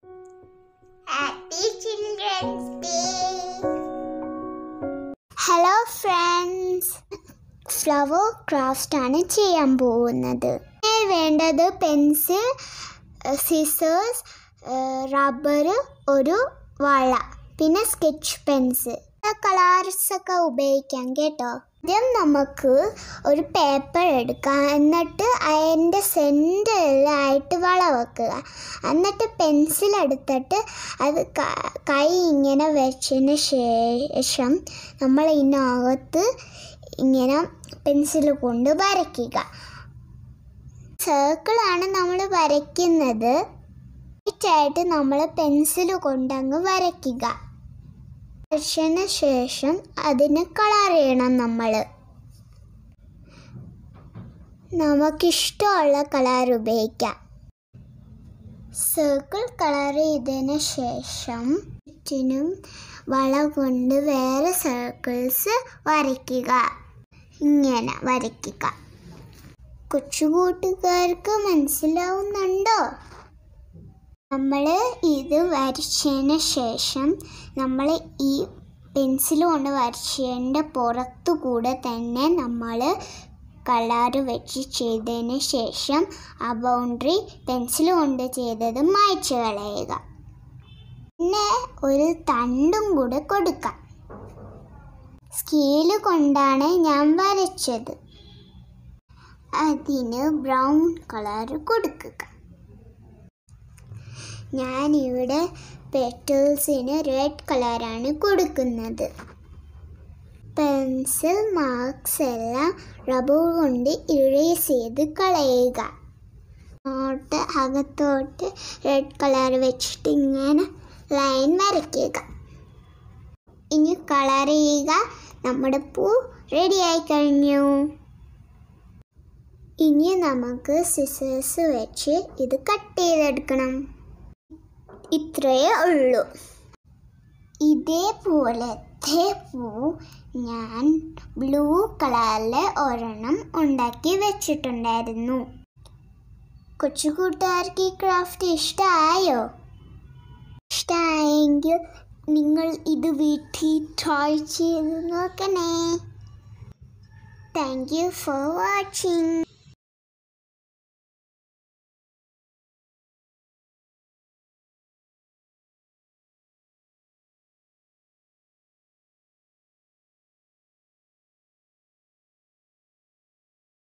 Happy Children's Day! Hello friends flower craft ആണ് ചെയ്യാൻ പോകുന്നത് ഇതിന് വേണ്ടത് പെൻസിൽ സിസേഴ്സ് റബ്ബർ ഒരു വള പിന്നെ സ്കെച്ച് പെൻസിൽ കളേഴ്സ് ഒക്കെ ഉപയോഗിക്കാം കേട്ടോ ആദ്യം നമുക്ക് ഒരു പേപ്പർ എടുക്കാം എന്നിട്ട് അതിൻ്റെ സെൻറ്ററിലായിട്ട് വള വെക്കുക എന്നിട്ട് പെൻസിൽ എടുത്തിട്ട് അത് ക- കൈ ഇങ്ങനെ വെച്ചതിന് ശേഷം നമ്മൾ ഇതിനകത്ത് ഇങ്ങനെ പെൻസിൽ കൊണ്ട് വരയ്ക്കുക സർക്കിളാണ് നമ്മൾ വരയ്ക്കുന്നത് ആയിട്ട് നമ്മൾ പെൻസിൽ കൊണ്ടങ്ങ് വരയ്ക്കുക വരച്ചതിന് ശേഷം അതിന് കളർ ചെയ്യണം നമ്മൾ നമുക്കിഷ്ടമുള്ള കളർ ഉപയോഗിക്കാം സർക്കിൾ കളർ ചെയ്തതിന് ശേഷം ചുറ്റിനും വള കൊണ്ട് വേറെ സർക്കിൾസ് വരയ്ക്കുക ഇങ്ങനെ വരയ്ക്കുക കൊച്ചു കൂട്ടുകാർക്ക് മനസ്സിലാവുന്നുണ്ടോ നമ്മൾ ഇത് വരച്ചതിന് ശേഷം നമ്മൾ ഈ പെൻസിൽ കൊണ്ട് വരച്ചതിൻ്റെ പുറത്തു കൂടെ തന്നെ നമ്മൾ കളറ് വെച്ച് ചെയ്തതിന് ശേഷം ആ ബൗണ്ടറി പെൻസിൽ കൊണ്ട് ചെയ്തത് മായ്ച്ചു കളയുക പിന്നെ ഒരു തണ്ടും കൂടെ കൊടുക്കാം സ്കെയില് കൊണ്ടാണ് ഞാൻ വരച്ചത് അതിന് ബ്രൗൺ കളർ കൊടുക്കുക ഞാനിവിടെ പെറ്റൽസിന് റെഡ് കളറാണ് കൊടുക്കുന്നത് പെൻസിൽ മാർക്സ് എല്ലാം റബ്ബർ കൊണ്ട് ഇറേസ് ചെയ്ത് കളയുക അങ്ങോട്ട് അകത്തോട്ട് റെഡ് കളർ വെച്ചിട്ട് ഇങ്ങനെ ലൈൻ വരയ്ക്കുക ഇനി കളർ ചെയ്യുക നമ്മുടെ പൂ റെഡിയായി കഴിഞ്ഞു ഇനി നമുക്ക് സിസേഴ്സ് വെച്ച് ഇത് കട്ട് ചെയ്തെടുക്കണം ഇത്രയേ ഉള്ളൂ ഇതേപോലത്തെ പൂ ഞാൻ ബ്ലൂ കളറിലെ ഒരെണ്ണം ഉണ്ടാക്കി വെച്ചിട്ടുണ്ടായിരുന്നു കൊച്ചു കൂട്ടുകാർക്ക് ഈ ക്രാഫ്റ്റ് ഇഷ്ടമായോ ഇഷ്ടമായെങ്കിൽ നിങ്ങൾ ഇത് വീട്ടിൽ ട്രൈ ചെയ്ത് നോക്കണേ താങ്ക് യു ഫോർ വാച്ചിങ്